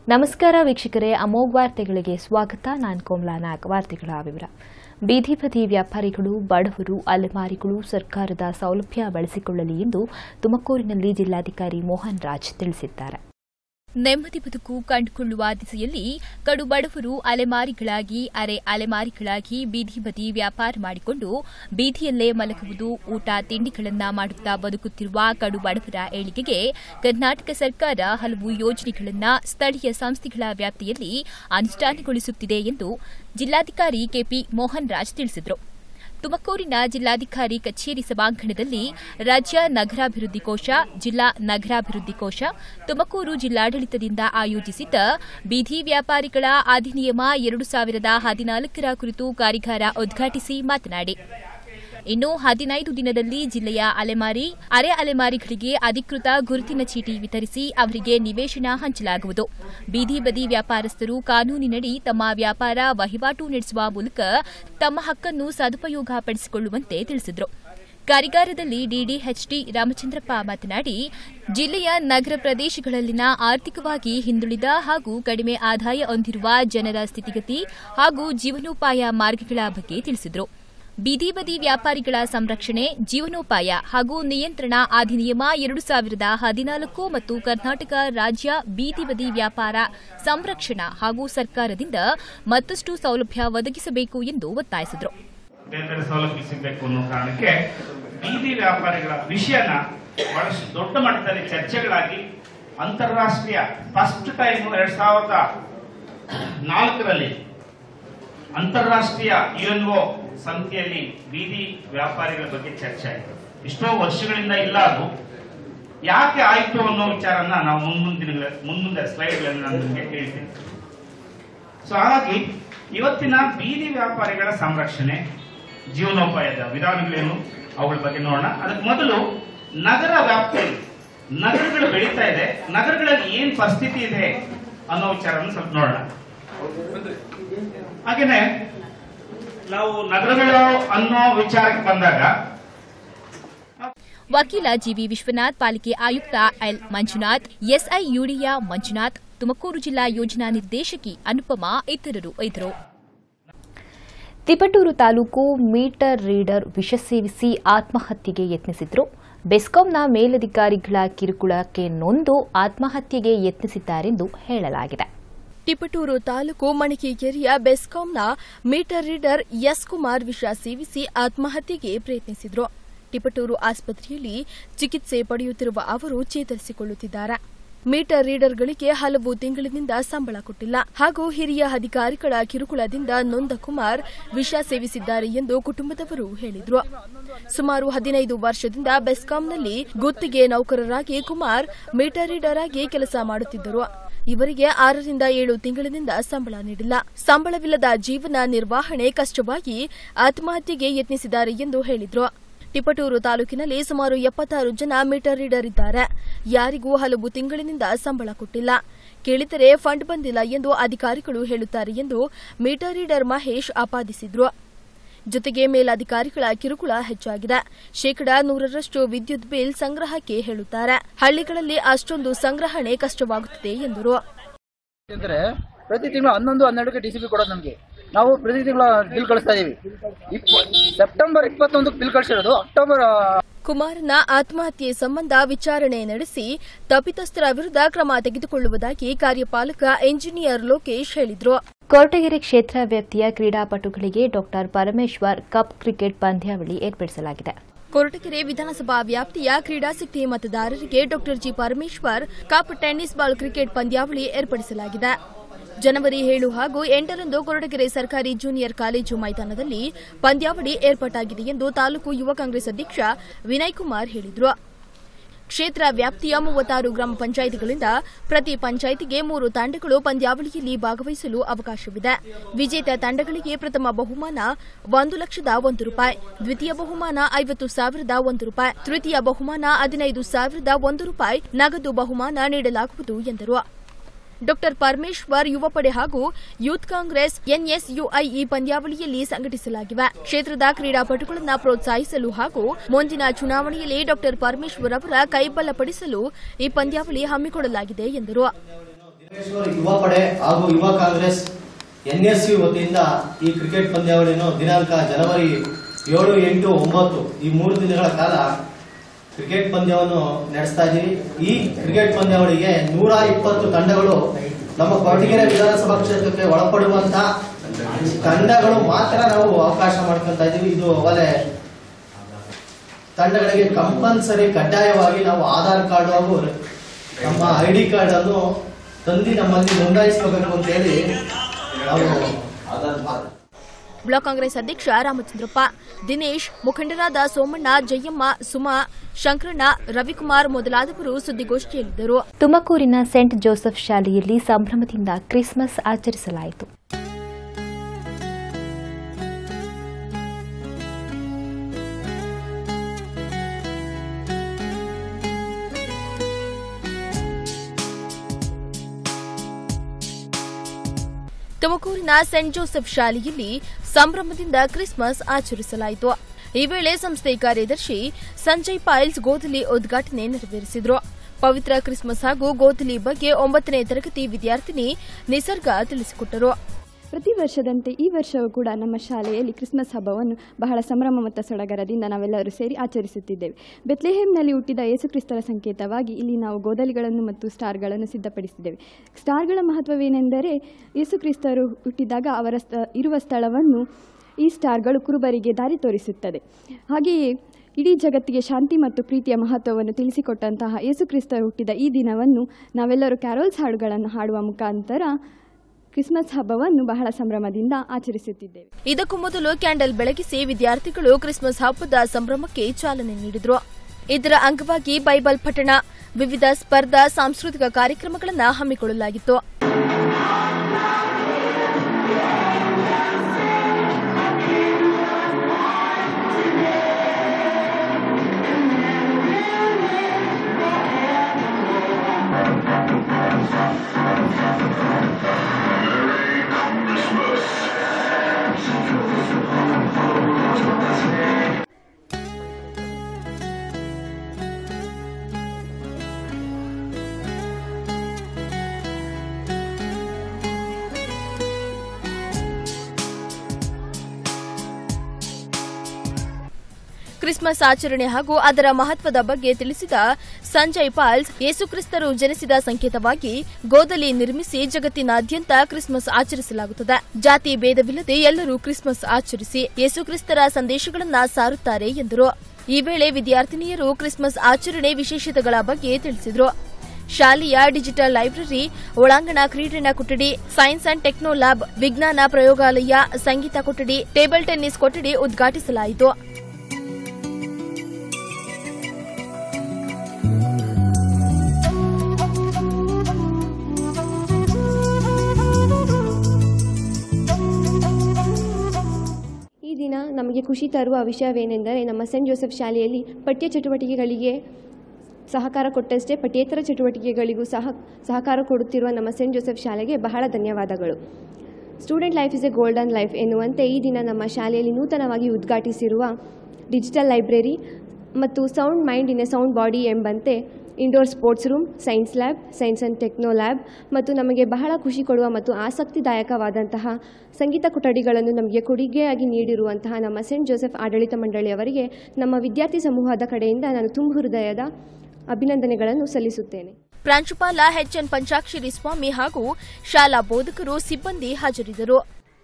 ನಮಸ್ಕಾರ ವೀಕ್ಷಕರೇ ಅಮೋಘ್ ವಾರ್ತೆಗಳಿಗೆ ಸ್ವಾಗತ ನಾನು ಕೋಮ್ಲಾ ನಾಗ್ ವಾರ್ತೆಗಳ ವಿವರ ಬೀದಿ ಬದಿ ವ್ಯಾಪಾರಿಗಳು ಬಡವರು ಅಲೆಮಾರಿಗಳು ಸರ್ಕಾರದ ಸೌಲಭ್ಯ ಬಳಸಿಕೊಳ್ಳಲಿ ಎಂದು ತುಮಕೂರಿನಲ್ಲಿ ಜಿಲ್ಲಾಧಿಕಾರಿ ಮೋಹನ್ ರಾಜ್ ತಿಳಿಸಿದ್ದಾರೆ ನೆಮ್ಮದಿ ಬದುಕು ಕಂಡುಕೊಳ್ಳುವ ದಿಸೆಯಲ್ಲಿ ಕಡು ಬಡವರು ಅಲೆಮಾರಿಗಳಾಗಿ ಅರೆ ಅಲೆಮಾರಿಗಳಾಗಿ ಬೀದಿ ಬದಿ ವ್ಯಾಪಾರ ಮಾಡಿಕೊಂಡು ಬೀದಿಯಲ್ಲೇ ಮಲಗುವುದು ಊಟ ತಿಂಡಿಗಳನ್ನ ಮಾಡುತ್ತಾ ಬದುಕುತ್ತಿರುವ ಕಡು ಬಡವರ ಏಳಿಗೆಗೆ ಕರ್ನಾಟಕ ಸರ್ಕಾರ ಹಲವು ಯೋಜನೆಗಳನ್ನು ಸ್ಥಳೀಯ ಸಂಸ್ಥೆಗಳ ವ್ಯಾಪ್ತಿಯಲ್ಲಿ ಅನುಷ್ಠಾನಗೊಳಿಸುತ್ತಿದೆ ಎಂದು ಜಿಲ್ಲಾಧಿಕಾರಿ ಕೆಪಿ ಮೋಹನ್ ರಾಜ್ ತಿಳಿಸಿದರು ತುಮಕೂರಿನ ಜಿಲ್ಲಾಧಿಕಾರಿ ಕಚೇರಿ ಸಭಾಂಗಣದಲ್ಲಿ ರಾಜ್ಯ ನಗರಾಭಿವೃದ್ಧಿ ಕೋಶ ಜಿಲ್ಲಾ ನಗರಾಭಿವೃದ್ಧಿ ಕೋಶ ತುಮಕೂರು ಜಿಲ್ಲಾಡಳಿತದಿಂದ ಆಯೋಜಿಸಿದ್ದ ಬೀದಿ ವ್ಯಾಪಾರಿಗಳ ಅಧಿನಿಯಮ ಎರಡು ಸಾವಿರದ ಹದಿನಾಲ್ಕರ ಕುರಿತು ಕಾರ್ಯಾಗಾರ ಉದ್ಘಾಟಿಸಿ ಮಾತನಾಡಿ ಇನ್ನು ಹದಿನೈದು ದಿನದಲ್ಲಿ ಜಿಲ್ಲೆಯ ಅಲೆಮಾರಿ ಅರೆ ಅಲೆಮಾರಿಗಳಿಗೆ ಅಧಿಕೃತ ಗುರುತಿನ ಚೀಟಿ ವಿತರಿಸಿ ಅವರಿಗೆ ನಿವೇಶನ ಹಂಚಲಾಗುವುದು ಬೀದಿ ಬದಿ ವ್ಯಾಪಾರಸ್ಥರು ಕಾನೂನಿನಡಿ ತಮ್ಮ ವ್ಯಾಪಾರ ವಹಿವಾಟು ನಡೆಸುವ ಮೂಲಕ ತಮ್ಮ ಹಕ್ಕನ್ನು ಸದುಪಯೋಗಪಡಿಸಿಕೊಳ್ಳುವಂತೆ ತಿಳಿಸಿದರು ಕಾರ್ಯಾಗಾರದಲ್ಲಿ ಡಿಡಿಎಚ್ಟಿ ರಾಮಚಂದ್ರಪ್ಪ ಮಾತನಾಡಿ ಜಿಲ್ಲೆಯ ನಗರ ಪ್ರದೇಶಗಳಲ್ಲಿನ ಆರ್ಥಿಕವಾಗಿ ಹಿಂದುಳಿದ ಹಾಗೂ ಕಡಿಮೆ ಆದಾಯ ಹೊಂದಿರುವ ಜನರ ಸ್ಥಿತಿಗತಿ ಹಾಗೂ ಜೀವನೋಪಾಯ ಮಾರ್ಗಗಳ ಬಗ್ಗೆ ತಿಳಿಸಿದರು ಬೀದಿ ಬದಿ ವ್ಯಾಪಾರಿಗಳ ಸಂರಕ್ಷಣೆ ಜೀವನೋಪಾಯ ಹಾಗೂ ನಿಯಂತ್ರಣ ಅಧಿನಿಯಮ ಎರಡು ಸಾವಿರದ ಹದಿನಾಲ್ಕು ಮತ್ತು ಕರ್ನಾಟಕ ರಾಜ್ಯ ಬೀದಿ ಬದಿ ವ್ಯಾಪಾರ ಸಂರಕ್ಷಣಾ ಹಾಗೂ ಸರ್ಕಾರದಿಂದ ಮತ್ತಷ್ಟು ಸೌಲಭ್ಯ ಒದಗಿಸಬೇಕು ಎಂದು ಒತ್ತಾಯಿಸಿದರು ಬೇರೆ ಬೇರೆ ಸೌಲಭ್ಯ ಸಿಗಬೇಕು ಅನ್ನೋ ಕಾರಣಕ್ಕೆ ಬೀದಿ ವ್ಯಾಪಾರಿಗಳ ವಿಷಯನ ಬಹಳಷ್ಟು ದೊಡ್ಡ ಮಟ್ಟದಲ್ಲಿ ಚರ್ಚೆಗಳಾಗಿ ಅಂತಾರಾಷ್ಟ್ರೀಯ ಫಸ್ಟ್ ಟೈಮ್ ಎರಡ್ ಸಾವಿರದ ನಾಲ್ಕರಲ್ಲಿ ಅಂತಾರಾಷ್ಟ್ರೀಯ ಯುಎನ್ಒ ಸಂಸ್ಥೆಯಲ್ಲಿ ಬೀದಿ ವ್ಯಾಪಾರಿಗಳ ಬಗ್ಗೆ ಚರ್ಚೆ ಆಯಿತು ಎಷ್ಟೋ ವರ್ಷಗಳಿಂದ ಇಲ್ಲ ಅದು ಯಾಕೆ ಆಯ್ತು ಅನ್ನೋ ವಿಚಾರನ ನಾವು ಮುಂದಿನ ದಿನಗಳ ಮುಂದೆ ಸ್ಲೈಡ್ಗಳಲ್ಲಿ ನಾನು ನಿಮಗೆ ಹೇಳ್ತೀನಿ ಸೊ ಹಾಗಾಗಿ ಇವತ್ತಿನ ಬೀದಿ ವ್ಯಾಪಾರಿಗಳ ಸಂರಕ್ಷಣೆ ಜೀವನೋಪಾಯದ ವಿಧಾನಗಳೇನು ಅವುಗಳ ಬಗ್ಗೆ ನೋಡೋಣ ಅದಕ್ಕೆ ಮೊದಲು ನಗರ ವ್ಯಾಪ್ತಿಯಲ್ಲಿ ನಗರಗಳು ಬೆಳೀತಾ ಇದೆ ನಗರಗಳಲ್ಲಿ ಏನ್ ಪರಿಸ್ಥಿತಿ ಇದೆ ಅನ್ನೋ ವಿಚಾರವನ್ನು ಸ್ವಲ್ಪ ನೋಡೋಣ ಹಾಗೇನೆ ನಾವು ನಗರಗಳು ಅನ್ನೋ ವಿಚಾರಕ್ಕೆ ಬಂದಾಗ ವಕೀಲ ಜಿವಿ ವಿಶ್ವನಾಥ್ ಪಾಲಿಕೆ ಆಯುಕ್ತ ಎಲ್ ಮಂಜುನಾಥ್ ಎಸ್ಐ ಯುಡಿಯ ಮಂಜುನಾಥ್ ತುಮಕೂರು ಜಿಲ್ಲಾ ಯೋಜನಾ ನಿರ್ದೇಶಕಿ ಅನುಪಮಾ ಇತರರು ಇದ್ದರು ತಿಪಟೂರು ತಾಲೂಕು ಮೀಟರ್ ರೀಡರ್ ವಿಷ ಸೇವಿಸಿ ಆತ್ಮಹತ್ಯೆಗೆ ಯತ್ನಿಸಿದ್ರು ಬೆಸ್ಕಾಂನ ಮೇಲಧಿಕಾರಿಗಳ ಕಿರುಕುಳಕ್ಕೆ ನೊಂದು ಆತ್ಮಹತ್ಯೆಗೆ ಯತ್ನಿಸಿದ್ದಾರೆಂದು ಹೇಳಲಾಗಿದೆ ಟಿಪಟೂರು ತಾಲೂಕು ಮಣಿಕೇರಿಯ ಬೆಸ್ಕಾಂನ ಮೀಟರ್ ರೀಡರ್ ಎಸ್ ಕುಮಾರ್ ವಿಷ ಸೇವಿಸಿ ಆತ್ಮಹತ್ಯೆಗೆ ಪ್ರಯತ್ನಿಸಿದ್ರು ಟಿಪಟೂರು ಆಸ್ಪತ್ರೆಯಲ್ಲಿ ಚಿಕಿತ್ಸೆ ಪಡೆಯುತ್ತಿರುವ ಅವರು ಚೇತರಿಸಿಕೊಳ್ಳುತ್ತಿದ್ದಾರೆ ಮೀಟರ್ ರೀಡರ್ಗಳಿಗೆ ಹಲವು ತಿಂಗಳಿನಿಂದ ಸಂಬಳ ಕೊಟ್ಟಿಲ್ಲ ಹಾಗೂ ಹಿರಿಯ ಅಧಿಕಾರಿಗಳ ಕಿರುಕುಳದಿಂದ ನೊಂದ ಕುಮಾರ್ ವಿಷ ಸೇವಿಸಿದ್ದಾರೆ ಎಂದು ಕುಟುಂಬದವರು ಹೇಳಿದ್ರು ಸುಮಾರು ಹದಿನೈದು ವರ್ಷದಿಂದ ಬೆಸ್ಕಾಂನಲ್ಲಿ ಗುತ್ತಿಗೆ ನೌಕರರಾಗಿ ಕುಮಾರ್ ಮೀಟರ್ ರೀಡರ್ ಆಗಿ ಕೆಲಸ ಮಾಡುತ್ತಿದ್ದರು ಇವರಿಗೆ ಆರರಿಂದ ಏಳು ತಿಂಗಳಿನಿಂದ ಸಂಬಳ ನೀಡಿಲ್ಲ ಸಂಬಳವಿಲ್ಲದ ಜೀವನ ನಿರ್ವಹಣೆ ಕಷ್ಟವಾಗಿ ಆತ್ಮಹತ್ಯೆಗೆ ಯತ್ನಿಸಿದ್ದಾರೆ ಎಂದು ಹೇಳಿದ್ರು ತಿಪಟೂರು ತಾಲೂಕಿನಲ್ಲಿ ಸುಮಾರು ಎಪ್ಪತ್ತಾರು ಜನ ಮೀಟರ್ ರೀಡರ್ ಇದ್ದಾರೆ ಯಾರಿಗೂ ಹಲವು ತಿಂಗಳಿನಿಂದ ಸಂಬಳ ಕೊಟ್ಟಿಲ್ಲ ಕೇಳಿದರೆ ಫಂಡ್ ಬಂದಿಲ್ಲ ಎಂದು ಅಧಿಕಾರಿಗಳು ಹೇಳುತ್ತಾರೆ ಎಂದು ಮೀಟರ್ ರೀಡರ್ ಮಹೇಶ್ ಆಪಾದಿಸಿದ್ರು ಜೊತೆಗೆ ಮೇಲಧಿಕಾರಿಗಳ ಕಿರುಕುಳ ಹೆಚ್ಚಾಗಿದೆ ಶೇಕಡಾ ನೂರರಷ್ಟು ವಿದ್ಯುತ್ ಬಿಲ್ ಸಂಗ್ರಹಕ್ಕೆ ಹೇಳುತ್ತಾರೆ ಹಳ್ಳಿಗಳಲ್ಲಿ ಅಷ್ಟೊಂದು ಸಂಗ್ರಹಣೆ ಕಷ್ಟವಾಗುತ್ತಿದೆ ಎಂದರು ಅಂದ್ರೆ ಪ್ರತಿ ತಿಂಗಳು ಹನ್ನೊಂದು ಹನ್ನೆರಡಕ್ಕೆ ಡಿ ಸಿ ಬಿ ಕೊಡೋದು ನಮಗೆ ನಾವು ಪ್ರತಿ ತಿಂಗಳ ಬಿಲ್ ಕಳಿಸ್ತಾ ಇದೀವಿ ಇಪ್ಪ ಸೆಪ್ಟೆಂಬರ್ ಇಪ್ಪತ್ತೊಂದಕ್ಕೆ ಬಿಲ್ ಕಳಿಸಿರೋದು ಅಕ್ಟೋಬರ್ ಆ, ಕುಮಾರನ ಆತ್ಮಹತ್ಯೆ ಸಂಬಂಧ ವಿಚಾರಣೆ ನಡೆಸಿ ತಪ್ಪಿತಸ್ಥರ ವಿರುದ್ಧ ಕ್ರಮ ತೆಗೆದುಕೊಳ್ಳುವುದಾಗಿ ಕಾರ್ಯಪಾಲಕ ಎಂಜಿನಿಯರ್ ಲೋಕೇಶ್ ಹೇಳಿದ್ರು ಕೊರಟಗೆರೆ ಕ್ಷೇತ್ರ ವ್ಯಾಪ್ತಿಯ ಕ್ರೀಡಾಪಟುಗಳಿಗೆ ಡಾಕ್ಟರ್ ಪರಮೇಶ್ವರ್ ಕಪ್ ಕ್ರಿಕೆಟ್ ಪಂದ್ಯಾವಳಿ ಏರ್ಪಡಿಸಲಾಗಿದೆ ಕೊರಟಗೆರೆ ವಿಧಾನಸಭಾ ವ್ಯಾಪ್ತಿಯ ಕ್ರೀಡಾಸಕ್ತಿ ಮತದಾರರಿಗೆ doctor G Parameshwar cup tennis ball cricket ಪಂದ್ಯಾವಳಿ ಏರ್ಪಡಿಸಲಾಗಿದೆ ಜನವರಿ ಏಳು ಹಾಗೂ ಎಂಟರಂದು ಕೊರಟಗೆರೆ ಸರ್ಕಾರಿ ಜೂನಿಯರ್ ಕಾಲೇಜು ಮೈದಾನದಲ್ಲಿ ಪಂದ್ಯಾವಳಿ ಏರ್ಪಾಟಾಗಿದೆ ಎಂದು ತಾಲೂಕು ಯುವ ಕಾಂಗ್ರೆಸ್ ಅಧ್ಯಕ್ಷ ವಿನಯ್ ಕುಮಾರ್ ಹೇಳಿದರು ಕ್ಷೇತ್ರ ವ್ಯಾಪ್ತಿಯ ಮೂವತ್ತಾರು ಗ್ರಾಮ ಪಂಚಾಯಿತಿಗಳಿಂದ ಪ್ರತಿ ಪಂಚಾಯಿತಿಗೆ ಮೂರು ತಂಡಗಳು ಪಂದ್ಯಾವಳಿಯಲ್ಲಿ ಭಾಗವಹಿಸಲು ಅವಕಾಶವಿದೆ ವಿಜೇತ ತಂಡಗಳಿಗೆ ಪ್ರಥಮ ಬಹುಮಾನ ಒಂದು ಲಕ್ಷದ ಒಂದು ರೂಪಾಯಿ ದ್ವಿತೀಯ ಬಹುಮಾನ ಐವತ್ತು ಸಾವಿರದ ಒಂದು ರೂಪಾಯಿ ತೃತೀಯ ಬಹುಮಾನ ಹದಿನೈದು ಸಾವಿರದ ಒಂದು ರೂಪಾಯಿ ನಗದು ಬಹುಮಾನ ನೀಡಲಾಗುವುದು ಎಂದರು ಡಾಕ್ಟರ್ ಪರಮೇಶ್ವರ್ ಯುವ ಪಡೆ ಹಾಗೂ ಯೂತ್ ಕಾಂಗ್ರೆಸ್ ಎನ್ಎಸ್ಯುಐ ಈ ಪಂದ್ಯಾವಳಿಯಲ್ಲಿ ಸಂಘಟಿಸಲಾಗಿವೆ ಕ್ಷೇತ್ರದ ಕ್ರೀಡಾಪಟುಗಳನ್ನು ಪ್ರೋತ್ಸಾಹಿಸಲು ಹಾಗೂ ಮುಂದಿನ ಚುನಾವಣೆಯಲ್ಲಿ ಡಾಕ್ಟರ್ ಪರಮೇಶ್ವರ್ ಅವರ ಕೈಬಲಪಡಿಸಲು ಈ ಪಂದ್ಯಾವಳಿ ಹಮ್ಮಿಕೊಳ್ಳಲಾಗಿದೆ ಎಂದರು ಮಹೇಶ್ವರ ಯುವ ಪಡೆ ಹಾಗೂ ಯುವ ಕಾಂಗ್ರೆಸ್ ಎನ್ಎಸ್ಸಿ ವತಿಯಿಂದ ಈ ಕ್ರಿಕೆಟ್ ಪಂದ್ಯಾವಳಿಯನ್ನು ದಿನಾಂಕ ಜನವರಿ ಏಳು ಎಂಟು ಒಂಬತ್ತು ಈ ಮೂರು ದಿನಗಳ ಕಾಲ ಕ್ರಿಕೆಟ್ ಪಂದ್ಯವನ್ನು ನಡೆಸ್ತಾ ಇದ್ದೀವಿ ಈ ಕ್ರಿಕೆಟ್ ಪಂದ್ಯಾವಳಿಗೆ ನೂರ ಇಪ್ಪತ್ತು ತಂಡಗಳು ನಮ್ಮ ಕೊರಟಗೆರೆ ವಿಧಾನಸಭಾ ಕ್ಷೇತ್ರಕ್ಕೆ ಒಳಪಡುವಂತಹ ತಂಡಗಳು ಮಾತ್ರ ನಾವು ಅವಕಾಶ ಮಾಡ್ಕೊಂತ ಇದ್ದೀವಿ ಇದು ಅವಲೆ ತಂಡಗಳಿಗೆ ಕಂಪಲ್ಸರಿ ಕಡ್ಡಾಯವಾಗಿ ನಾವು ಆಧಾರ್ ಕಾರ್ಡ್ ಹಾಗೂ ನಮ್ಮ ಐ ಡಿ ಕಾರ್ಡ್ ಅನ್ನು ತಂದು ನಮ್ಮಲ್ಲಿ ನೋಂದಾಯಿಸ್ಕೋಬೇಕು ಅಂತ ಹೇಳಿ ನಾವು ಬ್ಲಾಕ್ ಕಾಂಗ್ರೆಸ್ ಅಧ್ಯಕ್ಷ ರಾಮಚಂದ್ರಪ್ಪ ದಿನೇಶ್ ಮುಖಂಡರಾದ ಸೋಮಣ್ಣ ಜಯಮ್ಮ ಸುಮಾ ಶಂಕರಣ್ಣ ರವಿಕುಮಾರ್ ಮೊದಲಾದವರು ಸುದ್ದಿಗೋಷ್ಠಿಯಲ್ಲಿದ್ದರು ತುಮಕೂರಿನ ಸೆಂಟ್ ಜೋಸೆಫ್ ಶಾಲೆಯಲ್ಲಿ ಸಂಭ್ರಮದಿಂದ ಕ್ರಿಸ್ಮಸ್ ಆಚರಿಸಲಾಯಿತು ತುಮಕೂರಿನ ಸೆಂಟ್ ಜೋಸೆಫ್ ಶಾಲೆಯಲ್ಲಿ ಸಂಭ್ರಮದಿಂದ ಕ್ರಿಸ್ಮಸ್ ಆಚರಿಸಲಾಯಿತು ಈ ವೇಳೆ ಸಂಸ್ಥೆ ಕಾರ್ಯದರ್ಶಿ ಸಂಜಯ್ ಪಾಯಿಲ್ಸ್ ಗೋಧಲಿ ಉದ್ಘಾಟನೆ ನೆರವೇರಿಸಿದರು ಪವಿತ್ರ ಕ್ರಿಸ್ಮಸ್ ಹಾಗೂ ಗೋಧಲಿ ಬಗ್ಗೆ ಒಂಬತ್ತನೇ ತರಗತಿ ವಿದ್ಯಾರ್ಥಿನಿ ನಿಸರ್ಗ ತಿಳಿಸಿಕೊಟ್ಟರು ಪ್ರತಿ ವರ್ಷದಂತೆ ಈ ವರ್ಷವೂ ಕೂಡ ನಮ್ಮ ಶಾಲೆಯಲ್ಲಿ ಕ್ರಿಸ್ಮಸ್ ಹಬ್ಬವನ್ನು ಬಹಳ ಸಂಭ್ರಮ ಮತ್ತು ಸಡಗರದಿಂದ ನಾವೆಲ್ಲರೂ ಸೇರಿ ಆಚರಿಸುತ್ತಿದ್ದೇವೆ ಬೆತ್ಲೆಹೇಮ್ನಲ್ಲಿ ಹುಟ್ಟಿದ ಯೇಸುಕ್ರಿಸ್ತರ ಸಂಕೇತವಾಗಿ ಇಲ್ಲಿ ನಾವು ಗೋದಲಿಗಳನ್ನು ಮತ್ತು ಸ್ಟಾರ್ಗಳನ್ನು ಸಿದ್ಧಪಡಿಸಿದ್ದೇವೆ ಸ್ಟಾರ್ಗಳ ಮಹತ್ವವೇನೆಂದರೆ ಯೇಸುಕ್ರಿಸ್ತರು ಹುಟ್ಟಿದಾಗ ಅವರ ಸ್ಥ- ಇರುವ ಸ್ಥಳವನ್ನು ಈ ಸ್ಟಾರ್ಗಳು ಕುರುಬರಿಗೆ ದಾರಿ ತೋರಿಸುತ್ತದೆ ಹಾಗೆಯೇ ಇಡೀ ಜಗತ್ತಿಗೆ ಶಾಂತಿ ಮತ್ತು ಪ್ರೀತಿಯ ಮಹತ್ವವನ್ನು ತಿಳಿಸಿಕೊಟ್ಟಂತಹ ಯೇಸುಕ್ರಿಸ್ತರು ಹುಟ್ಟಿದ ಈ ದಿನವನ್ನು ನಾವೆಲ್ಲರೂ ಕ್ಯಾರೋಲ್ಸ್ ಹಾಡುಗಳನ್ನು ಹಾಡುವ ಮುಖಾಂತರ ಕ್ರಿಸ್ಮಸ್ ಹಬ್ಬವನ್ನು ಬಹಳ ಸಂಭ್ರಮದಿಂದ ಆಚರಿಸುತ್ತಿದ್ದೇವೆ ಇದಕ್ಕೂ ಮೊದಲು ಕ್ಯಾಂಡಲ್ ಬೆಳಗಿಸಿ ವಿದ್ಯಾರ್ಥಿಗಳು ಕ್ರಿಸ್ಮಸ್ ಹಬ್ಬದ ಸಂಭ್ರಮಕ್ಕೆ ಚಾಲನೆ ನೀಡಿದರು ಇದರ ಅಂಗವಾಗಿ ಬೈಬಲ್ ಪಠಣ ವಿವಿಧ ಸ್ಪರ್ಧಾ ಸಾಂಸ್ಕೃತಿಕ ಕಾರ್ಯಕ್ರಮಗಳನ್ನು ಹಮ್ಮಿಕೊಳ್ಳಲಾಗಿತ್ತು ಕ್ರಿಸ್ಮಸ್ ಆಚರಣೆ ಹಾಗೂ ಅದರ ಮಹತ್ವದ ಬಗ್ಗೆ ತಿಳಿಸಿದ ಸಂಜಯ್ ಪಾಲ್ಸ್ ಯೇಸುಕ್ರಿಸ್ತರು ಜನಿಸಿದ ಸಂಕೇತವಾಗಿ ಗೋದಲಿ ನಿರ್ಮಿಸಿ ಜಗತ್ತಿನಾದ್ಯಂತ ಕ್ರಿಸ್ಮಸ್ ಆಚರಿಸಲಾಗುತ್ತದೆ ಜಾತಿ ಭೇದವಿಲ್ಲದೆ ಎಲ್ಲರೂ ಕ್ರಿಸ್ಮಸ್ ಆಚರಿಸಿ ಯೇಸುಕ್ರಿಸ್ತರ ಸಂದೇಶಗಳನ್ನ ಸಾರುತ್ತಾರೆ ಎಂದರು ಈ ವೇಳೆ ವಿದ್ಯಾರ್ಥಿನಿಯರು ಕ್ರಿಸ್ಮಸ್ ಆಚರಣೆ ವಿಶೇಷತೆಗಳ ಬಗ್ಗೆ ತಿಳಿಸಿದರು ಶಾಲೆಯ ಡಿಜಿಟಲ್ ಲೈಬ್ರರಿ ಒಳಾಂಗಣ ಕ್ರೀಡಾ ಕೊಠಡಿ ಸೈನ್ಸ್ ಅಂಡ್ ಟೆಕ್ನೋ ಲ್ಯಾಬ್ ವಿಜ್ಞಾನ ಪ್ರಯೋಗಾಲಯ ಸಂಗೀತ ಕೊಠಡಿ ಟೇಬಲ್ ಟೆನ್ನಿಸ್ ಕೊಠಡಿ ಉದ್ಘಾಟಿಸಲಾಯಿತು ಈ ದಿನ ನಮಗೆ ಖುಷಿ ತರುವ ವಿಷಯವೇನೆಂದರೆ ನಮ್ಮ ಸೆಂಟ್ ಜೋಸೆಫ್ ಶಾಲೆಯಲ್ಲಿ ಪಠ್ಯ ಚಟುವಟಿಕೆಗಳಿಗೆ ಸಹಕಾರ ಕೊಟ್ಟಷ್ಟೇ ಪಠ್ಯೇತರ ಚಟುವಟಿಕೆಗಳಿಗೂ ಸಹ ಸಹಕಾರ ಕೊಡುತ್ತಿರುವ ನಮ್ಮ ಸೆಂಟ್ ಜೋಸೆಫ್ ಶಾಲೆಗೆ ಬಹಳ ಧನ್ಯವಾದಗಳು student life is a golden life ಎನ್ನುವಂತೆ ಈ ದಿನ ನಮ್ಮ ಶಾಲೆಯಲ್ಲಿ ನೂತನವಾಗಿ ಉದ್ಘಾಟಿಸಿರುವ ಡಿಜಿಟಲ್ ಲೈಬ್ರರಿ ಮತ್ತು sound mind in a sound body ಎಂಬಂತೆ indoor sports room science lab science and techno lab ಮತ್ತು ನಮಗೆ ಬಹಳ ಖುಷಿ ಕೊಡುವ ಮತ್ತು ಆಸಕ್ತಿದಾಯಕವಾದಂತಹ ಸಂಗೀತ ಕೊಠಡಿಗಳನ್ನು ನಮಗೆ ಕೊಡುಗೆಯಾಗಿ ನೀಡಿರುವಂತಹ ನಮ್ಮ ಸೆಂಟ್ ಜೋಸೆಫ್ ಆಡಳಿತ ಮಂಡಳಿಯವರಿಗೆ ನಮ್ಮ ವಿದ್ಯಾರ್ಥಿ ಸಮೂಹದ ಕಡೆಯಿಂದ ನಾನು ತುಂಬ ಹೃದಯದ ಅಭಿನಂದನೆಗಳನ್ನು ಸಲ್ಲಿಸುತ್ತೇನೆ ಪ್ರಾಂಶುಪಾಲ ಎಚ್ಎನ್ ಪಂಚಾಕ್ಷರಿ ಸ್ವಾಮಿ ಹಾಗೂ ಶಾಲಾ ಬೋಧಕರು ಸಿಬ್ಬಂದಿ ಹಾಜರಿದ್ದರು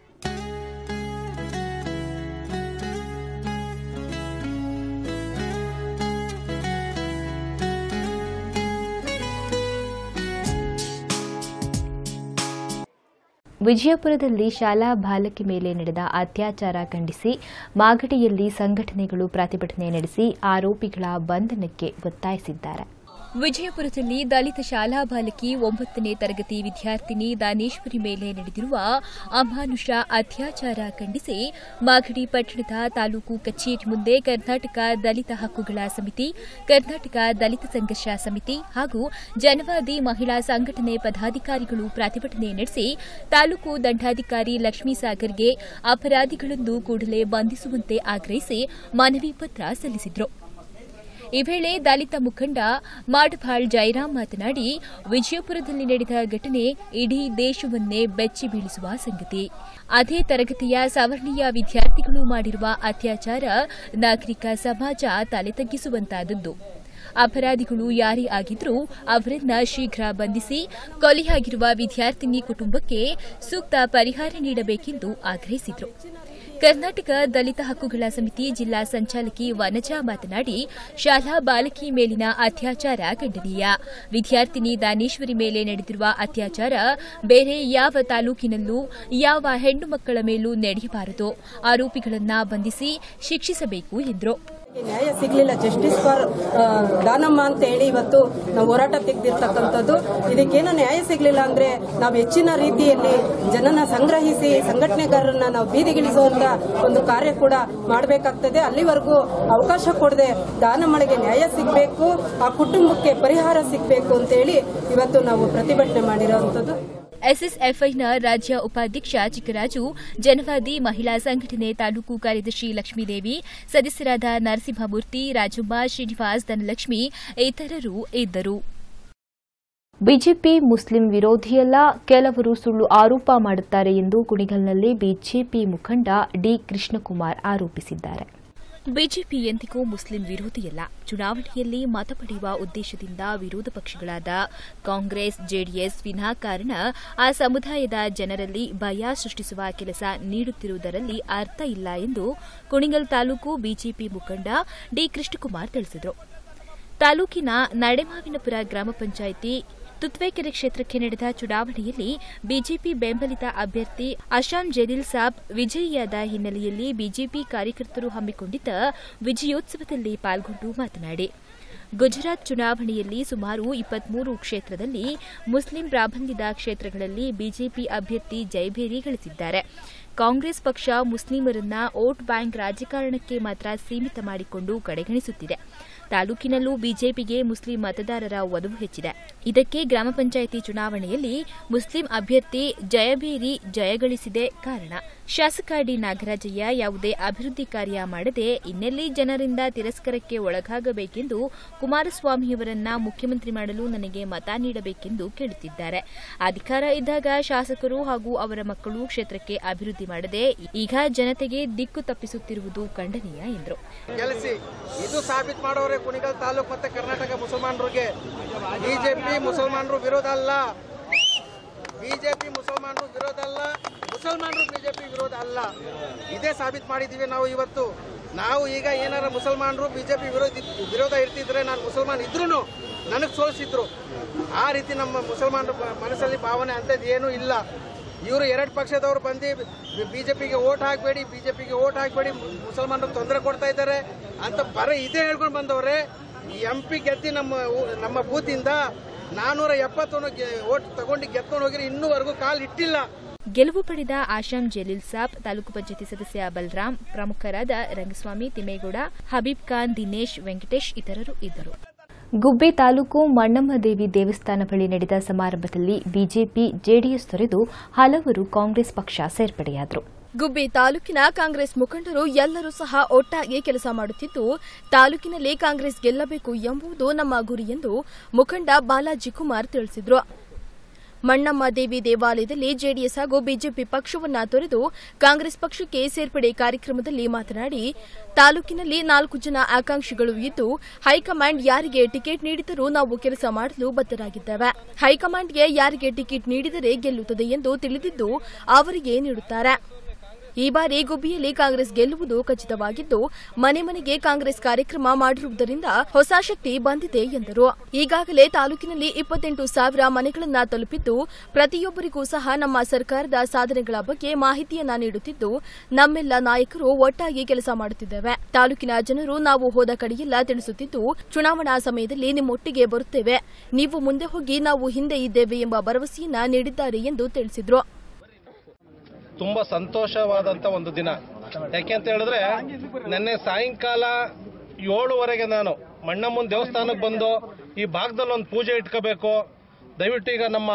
ವಿಜಯಪುರದಲ್ಲಿ ಶಾಲಾ ಬಾಲಕಿ ಮೇಲೆ ನಡೆದ ಅತ್ಯಾಚಾರ ಖಂಡಿಸಿ ಮಾಗಡಿಯಲ್ಲಿ ಸಂಘಟನೆಗಳು ಪ್ರತಿಭಟನೆ ನಡೆಸಿ ಆರೋಪಿಗಳ ಬಂಧನಕ್ಕೆ ಒತ್ತಾಯಿಸಿದ್ದಾರೆ ವಿಜಯಪುರದಲ್ಲಿ ದಲಿತ ಶಾಲಾ ಬಾಲಕಿ ಒಂಬತ್ತನೇ ತರಗತಿ ವಿದ್ಯಾರ್ಥಿನಿ ದಾನೇಶ್ವರಿ ಮೇಲೆ ನಡೆದಿರುವ ಅಮಾನುಷ ಅತ್ಯಾಚಾರ ಖಂಡಿಸಿ ಮಾಗಡಿ ಪಟ್ಟಣದ ತಾಲೂಕು ಕಚೇರಿ ಮುಂದೆ ಕರ್ನಾಟಕ ದಲಿತ ಹಕ್ಕುಗಳ ಸಮಿತಿ ಕರ್ನಾಟಕ ದಲಿತ ಸಂಘರ್ಷ ಸಮಿತಿ ಹಾಗೂ ಜನವಾದಿ ಮಹಿಳಾ ಸಂಘಟನೆ ಪದಾಧಿಕಾರಿಗಳು ಪ್ರತಿಭಟನೆ ನಡೆಸಿ ತಾಲೂಕು ದಂಡಾಧಿಕಾರಿ ಲಕ್ಷ್ಮೀಸಾಗರ್ಗೆ ಅಪರಾಧಿಗಳನ್ನು ಕೂಡಲೇ ಬಂಧಿಸುವಂತೆ ಆಗ್ರಹಿಸಿ ಮನವಿ ಪತ್ರ ಸಲ್ಲಿಸಿದರು ಈ ವೇಳೆ ದಲಿತ ಮುಖಂಡ ಮಾಡಭಾಳ್ ಜಯರಾಮ್ ಮಾತನಾಡಿ ವಿಜಯಪುರದಲ್ಲಿ ನಡೆದ ಘಟನೆ ಇಡೀ ದೇಶವನ್ನೇ ಬೆಚ್ಚಿ ಬೀಳಿಸುವ ಸಂಗತಿ ಅದೇ ತರಗತಿಯ ಸವರ್ಣೀಯ ವಿದ್ಯಾರ್ಥಿಗಳು ಮಾಡಿರುವ ಅತ್ಯಾಚಾರ ನಾಗರಿಕ ಸಮಾಜ ತಲೆ ತಗ್ಗಿಸುವಂತಾದದ್ದು ಅಪರಾಧಿಗಳು ಯಾರೇ ಆಗಿದ್ರೂ ಅವರನ್ನ ಶೀಘ್ರ ಬಂಧಿಸಿ ಕೊಲೆಯಾಗಿರುವ ವಿದ್ಯಾರ್ಥಿನಿ ಕುಟುಂಬಕ್ಕೆ ಸೂಕ್ತ ಪರಿಹಾರ ನೀಡಬೇಕೆಂದು ಆಗ್ರಹಿಸಿದರು ಕರ್ನಾಟಕ ದಲಿತ ಹಕ್ಕುಗಳ ಸಮಿತಿ ಜಿಲ್ಲಾ ಸಂಚಾಲಕಿ ವನಜಾ ಮಾತನಾಡಿ ಶಾಲಾ ಬಾಲಕಿ ಮೇಲಿನ ಅತ್ಯಾಚಾರ ಖಂಡನೀಯ ವಿದ್ಯಾರ್ಥಿನಿ ದಾನೇಶ್ವರಿ ಮೇಲೆ ನಡೆದಿರುವ ಅತ್ಯಾಚಾರ ಬೇರೆ ಯಾವ ತಾಲೂಕಿನಲ್ಲೂ ಯಾವ ಹೆಣ್ಣು ಮಕ್ಕಳ ಮೇಲೂ ನಡೆಯಬಾರದು ಆರೋಪಿಗಳನ್ನ ಬಂಧಿಸಿ ಶಿಕ್ಷಿಸಬೇಕು ಎಂದರು ನ್ಯಾಯ ಸಿಗ್ಲಿಲ್ಲ ಜಸ್ಟಿಸ್ ಫಾರ್ ದಾನಮ್ಮ ಅಂತ ಹೇಳಿ ಇವತ್ತು ನಾವು ಹೋರಾಟ ತೆಗೆದಿರ್ತಕ್ಕಂಥದ್ದು ಇದಕ್ಕೇನು ನ್ಯಾಯ ಸಿಗ್ಲಿಲ್ಲ ಅಂದ್ರೆ ನಾವು ಹೆಚ್ಚಿನ ರೀತಿಯಲ್ಲಿ ಜನನ ಸಂಗ್ರಹಿಸಿ ಸಂಘಟನೆಗಾರರನ್ನ ನಾವು ಬೀದಿಗಿಳಿಸುವಂತ ಒಂದು ಕಾರ್ಯ ಕೂಡ ಮಾಡಬೇಕಾಗ್ತದೆ ಅಲ್ಲಿವರೆಗೂ ಅವಕಾಶ ಕೊಡದೆ ದಾನಮ್ಮಳಿಗೆ ನ್ಯಾಯ ಸಿಗಬೇಕು ಆ ಕುಟುಂಬಕ್ಕೆ ಪರಿಹಾರ ಸಿಗಬೇಕು ಅಂತ ಹೇಳಿ ಇವತ್ತು ನಾವು ಪ್ರತಿಭಟನೆ ಮಾಡಿರುವಂತದ್ದು ಎಸ್ಎಸ್ಎಫ್ಐನ ರಾಜ್ಯ ಉಪಾಧ್ಯಕ್ಷ ಚಿಕ್ಕರಾಜು ಜನವಾದಿ ಮಹಿಳಾ ಸಂಘಟನೆ ತಾಲೂಕು ಕಾರ್ಯದರ್ಶಿ ಲಕ್ಷ್ಮೀದೇವಿ ಸದಸ್ಯರಾದ ನರಸಿಂಹಮೂರ್ತಿ ರಾಜಮ್ಮ ಶ್ರೀನಿವಾಸ್ ಧನಲಕ್ಷ್ಮಿ ಇತರರು ಇದ್ದರು ಬಿಜೆಪಿ ಮುಸ್ಲಿಂ ವಿರೋಧಿಯಲ್ಲ ಕೆಲವರು ಸುಳ್ಳು ಆರೋಪ ಮಾಡುತ್ತಾರೆ ಎಂದು ಕುಣಿಗಲ್ನಲ್ಲಿ ಬಿಜೆಪಿ ಮುಖಂಡ ಡಿ ಕೃಷ್ಣಕುಮಾರ್ ಆರೋಪಿಸಿದ್ದಾರೆ ಬಿಜೆಪಿ ಎಂದಿಗೂ ಮುಸ್ಲಿಂ ವಿರೋಧಿಯಲ್ಲ ಚುನಾವಣೆಯಲ್ಲಿ ಮತ ಪಡೆಯುವ ಉದ್ದೇಶದಿಂದ ವಿರೋಧ ಪಕ್ಷಗಳಾದ ಕಾಂಗ್ರೆಸ್ ಜೆಡಿಎಸ್ ವಿನಾಕಾರಣ ಆ ಸಮುದಾಯದ ಜನರಲ್ಲಿ ಭಯ ಸೃಷ್ಟಿಸುವ ಕೆಲಸ ನೀಡುತ್ತಿರುವುದರಲ್ಲಿ ಅರ್ಥ ಇಲ್ಲ ಎಂದು ಕುಣಿಗಲ್ ತಾಲೂಕು ಬಿಜೆಪಿ ಮುಖಂಡ ಡಿ ಕೃಷ್ಣಕುಮಾರ್ ತಿಳಿಸಿದರು ತಾಲೂಕಿನ ನಡೆಮಾವಿನಪುರ ಗ್ರಾಮ ಪಂಚಾಯಿತಿ ತುತ್ವೇಕೆರೆ ಕ್ಷೇತ್ರಕ್ಕೆ ನಡೆದ ಚುನಾವಣೆಯಲ್ಲಿ ಬಿಜೆಪಿ ಬೆಂಬಲಿತ ಅಭ್ಯರ್ಥಿ ಅಶಾಮ್ ಜಲೀಲ್ ಸಾಬ್ ವಿಜಯಿಯಾದ ಹಿನ್ನೆಲೆಯಲ್ಲಿ ಬಿಜೆಪಿ ಕಾರ್ಯಕರ್ತರು ಹಮ್ಮಿಕೊಂಡಿದ್ದ ವಿಜಯೋತ್ಸವದಲ್ಲಿ ಪಾಲ್ಗೊಂಡು ಮಾತನಾಡಿ ಗುಜರಾತ್ ಚುನಾವಣೆಯಲ್ಲಿ ಸುಮಾರು ಇಪ್ಪತ್ಮೂರು ಕ್ಷೇತ್ರದಲ್ಲಿ ಮುಸ್ಲಿಂ ಪ್ರಾಬಲ್ಯದ ಕ್ಷೇತ್ರಗಳಲ್ಲಿ ಬಿಜೆಪಿ ಅಭ್ಯರ್ಥಿ ಜಯಭೇರಿ ಗಳಿಸಿದ್ದಾರೆ ಕಾಂಗ್ರೆಸ್ ಪಕ್ಷ ಮುಸ್ಲಿಮರನ್ನ ವೋಟ್ ಬ್ಯಾಂಕ್ ರಾಜಕಾರಣಕ್ಕೆ ಮಾತ್ರ ಸೀಮಿತ ಮಾಡಿಕೊಂಡು ಕಡೆಗಣಿಸುತ್ತಿದೆ ತಾಲೂಕಿನಲ್ಲೂ ಬಿಜೆಪಿಗೆ ಮುಸ್ಲಿಂ ಮತದಾರರ ಒಲವು ಹೆಚ್ಚಿದೆ ಇದಕ್ಕೆ ಗ್ರಾಮ ಪಂಚಾಯಿತಿ ಚುನಾವಣೆಯಲ್ಲಿ ಮುಸ್ಲಿಂ ಅಭ್ಯರ್ಥಿ ಜಯಭೇರಿ ಜಯಗಳಿಸಿದೆ ಕಾರಣ ಶಾಸಕ ಡಿ ನಾಗರಾಜಯ್ಯ ಯಾವುದೇ ಅಭಿವೃದ್ಧಿ ಕಾರ್ಯ ಮಾಡದೆ ಇನ್ನೆಲ್ಲಿ ಜನರಿಂದ ತಿರಸ್ಕಾರಕ್ಕೆ ಒಳಗಾಗಬೇಕೆಂದು ಕುಮಾರಸ್ವಾಮಿಯವರನ್ನ ಮುಖ್ಯಮಂತ್ರಿ ಮಾಡಲು ನನಗೆ ಮತ ನೀಡಬೇಕೆಂದು ಕೇಳುತ್ತಿದ್ದಾರೆ ಅಧಿಕಾರ ಇದ್ದಾಗ ಶಾಸಕರು ಹಾಗೂ ಅವರ ಮಕ್ಕಳು ಕ್ಷೇತ್ರಕ್ಕೆ ಅಭಿವೃದ್ಧಿ ಮಾಡದೆ ಈಗ ಜನತೆಗೆ ದಿಕ್ಕು ತಪ್ಪಿಸುತ್ತಿರುವುದು ಖಂಡನೀಯ ಎಂದರು ಗೆಲ್ಲಿಸಿ ಇದು ಸಾಬೀತು ಮಾಡೋರೆ ಕುಣಿಗಲ್ ತಾಲೂಕು ಮತ್ತೆ ಕರ್ನಾಟಕ ಮುಸಲ್ಮಾನರಿಗೆ ಬಿಜೆಪಿ ಮುಸಲ್ಮಾನರು ವಿರೋಧ ಅಲ್ಲ ಬಿಜೆಪಿ ಮುಸಲ್ಮಾನರು ವಿರೋಧ ಅಲ್ಲ ಮುಸಲ್ಮಾನರು ಬಿಜೆಪಿ ವಿರೋಧ ಅಲ್ಲ ಇದೇ ಸಾಬೀತು ಮಾಡಿದ್ದೀವಿ ನಾವು ಇವತ್ತು ನಾವು ಈಗ ಏನಾರ ಮುಸಲ್ಮಾನರು ಬಿಜೆಪಿ ವಿರೋಧ ವಿರೋಧ ಇರ್ತಿದ್ರೆ ನಾನು ಮುಸಲ್ಮಾನ್ ಇದ್ರೂ ನನಗೆ ಸೋಲಿಸಿದ್ರು ಆ ರೀತಿ ನಮ್ಮ ಮುಸಲ್ಮಾನರ ಮನಸ್ಸಲ್ಲಿ ಭಾವನೆ ಅಂಥದ್ದು ಏನೂ ಇಲ್ಲ ಇವರು ಎರಡು ಪಕ್ಷದವರು ಬಂದು ಬಿಜೆಪಿಗೆ ಓಟ್ ಹಾಕಬೇಡಿ ಬಿಜೆಪಿಗೆ ಓಟ್ ಹಾಕಬೇಡಿ ಮುಸಲ್ಮಾನರಿಗೆ ತೊಂದರೆ ಕೊಡ್ತಾ ಇದ್ದಾರೆ ಅಂತ ಬರೀ ಇದೇ ಹೇಳ್ಕೊಂಡು ಬಂದವ್ರೆ ಎಂ ಪಿ ಗೆದ್ದಿ ನಮ್ಮ ಊ- ನಮ್ಮ ಬೂತಿಂದ ನಾನೂರ ಎಪ್ಪತ್ತೊಂದು ಓಟ್ ತಗೊಂಡು ಗೆದ್ಕೊಂಡು ಹೋಗಿರಿ ಇನ್ನೂವರೆಗೂ ಕಾಲ್ ಇಟ್ಟಿಲ್ಲ ಗೆಲುವು ಪಡೆದ ಆಶಾಂ ಜಲೀಲ್ ಸಾಬ್ ತಾಲೂಕು ಪಂಚಾಯತಿ ಸದಸ್ಯ ಬಲರಾಮ್ ಪ್ರಮುಖರಾದ ರಂಗಸ್ವಾಮಿ ತಿಮ್ಮೇಗೌಡ ಹಬೀಬ್ ಖಾನ್ ದಿನೇಶ್ ವೆಂಕಟೇಶ್ ಇತರರು ಇದ್ದರು ಗುಬ್ಬಿ ತಾಲೂಕು ಮಣ್ಣಮ್ಮದೇವಿ ದೇವಸ್ಥಾನ ಬಳಿ ನಡೆದ ಸಮಾರಂಭದಲ್ಲಿ ಬಿಜೆಪಿ ಜೆಡಿಎಸ್ ತೊರೆದು ಹಲವರು ಕಾಂಗ್ರೆಸ್ ಪಕ್ಷ ಸೇರ್ಪಡೆಯಾದರು ಗುಬ್ಬಿ ತಾಲೂಕಿನ ಕಾಂಗ್ರೆಸ್ ಮುಖಂಡರು ಎಲ್ಲರೂ ಸಹ ಒಟ್ಟಾಗಿ ಕೆಲಸ ಮಾಡುತ್ತಿದ್ದು ತಾಲೂಕಿನಲ್ಲಿ ಕಾಂಗ್ರೆಸ್ ಗೆಲ್ಲಬೇಕು ಎಂಬುದು ನಮ್ಮ ಗುರಿ ಎಂದು ಮುಖಂಡ ಬಾಲಾಜಿ ಕುಮಾರ್ ತಿಳಿಸಿದರು ಮಣ್ಣಮ್ಮ ದೇವಿ ದೇವಾಲಯದಲ್ಲಿ ಜೆಡಿಎಸ್ ಹಾಗೂ ಬಿಜೆಪಿ ಪಕ್ಷವನ್ನ ತೊರೆದು ಕಾಂಗ್ರೆಸ್ ಪಕ್ಷಕ್ಕೆ ಸೇರ್ಪಡೆ ಕಾರ್ಯಕ್ರಮದಲ್ಲಿ ಮಾತನಾಡಿ ತಾಲೂಕಿನಲ್ಲಿ ನಾಲ್ಕು ಜನ ಆಕಾಂಕ್ಷಿಗಳು ಇದ್ದು ಹೈಕಮಾಂಡ್ ಯಾರಿಗೆ ಟಿಕೆಟ್ ನೀಡಿದರೂ ನಾವು ಕೆಲಸ ಮಾಡಲು ಬದ್ಧರಾಗಿದ್ದೇವೆ ಹೈಕಮಾಂಡ್ಗೆ ಯಾರಿಗೆ ಟಿಕೆಟ್ ನೀಡಿದರೆ ಗೆಲ್ಲುತ್ತದೆ ಎಂದು ತಿಳಿದಿದ್ದು ಅವರಿಗೆ ನೀಡುತ್ತಾರೆ ಈ ಬಾರಿ ಗುಬ್ಬಿಯಲ್ಲಿ ಕಾಂಗ್ರೆಸ್ ಗೆಲ್ಲುವುದು ಖಚಿತವಾಗಿದ್ದು ಮನೆ ಮನೆಗೆ ಕಾಂಗ್ರೆಸ್ ಕಾರ್ಯಕ್ರಮ ಮಾಡಿರುವುದರಿಂದ ಹೊಸ ಶಕ್ತಿ ಬಂದಿದೆ ಎಂದರು ಈಗಾಗಲೇ ತಾಲೂಕಿನಲ್ಲಿ ಇಪ್ಪತ್ತೆಂಟು ಸಾವಿರ ಮನೆಗಳನ್ನ ತಲುಪಿದ್ದು ಪ್ರತಿಯೊಬ್ಬರಿಗೂ ಸಹ ನಮ್ಮ ಸರ್ಕಾರದ ಸಾಧನೆಗಳ ಬಗ್ಗೆ ಮಾಹಿತಿಯನ್ನ ನೀಡುತ್ತಿದ್ದು ನಮ್ಮೆಲ್ಲ ನಾಯಕರು ಒಟ್ಟಾಗಿ ಕೆಲಸ ಮಾಡುತ್ತಿದ್ದೇವೆ ತಾಲೂಕಿನ ಜನರು ನಾವು ಹೋದ ಕಡೆಯೆಲ್ಲ ತಿಳಿಸುತ್ತಿದ್ದು ಚುನಾವಣಾ ಸಮಯದಲ್ಲಿ ನಿಮ್ಮೊಟ್ಟಿಗೆ ಬರುತ್ತೇವೆ ನೀವು ಮುಂದೆ ಹೋಗಿ ನಾವು ಹಿಂದೆ ಇದ್ದೇವೆ ಎಂಬ ಭರವಸೆಯನ್ನ ನೀಡಿದ್ದಾರೆ ಎಂದು ತಿಳಿಸಿದರು ತುಂಬ ಸಂತೋಷವಾದಂಥ ಒಂದು ದಿನ ಯಾಕೆ ಅಂತ ಹೇಳಿದ್ರೆ ನಿನ್ನೆ ಸಾಯಂಕಾಲ ಏಳುವರೆಗೆ ನಾನು ಮಣ್ಣಮ್ಮನ ದೇವಸ್ಥಾನಕ್ಕೆ ಬಂದು ಈ ಭಾಗದಲ್ಲಿ ಒಂದು ಪೂಜೆ ಇಟ್ಕೋಬೇಕು ದಯವಿಟ್ಟು ಈಗ ನಮ್ಮ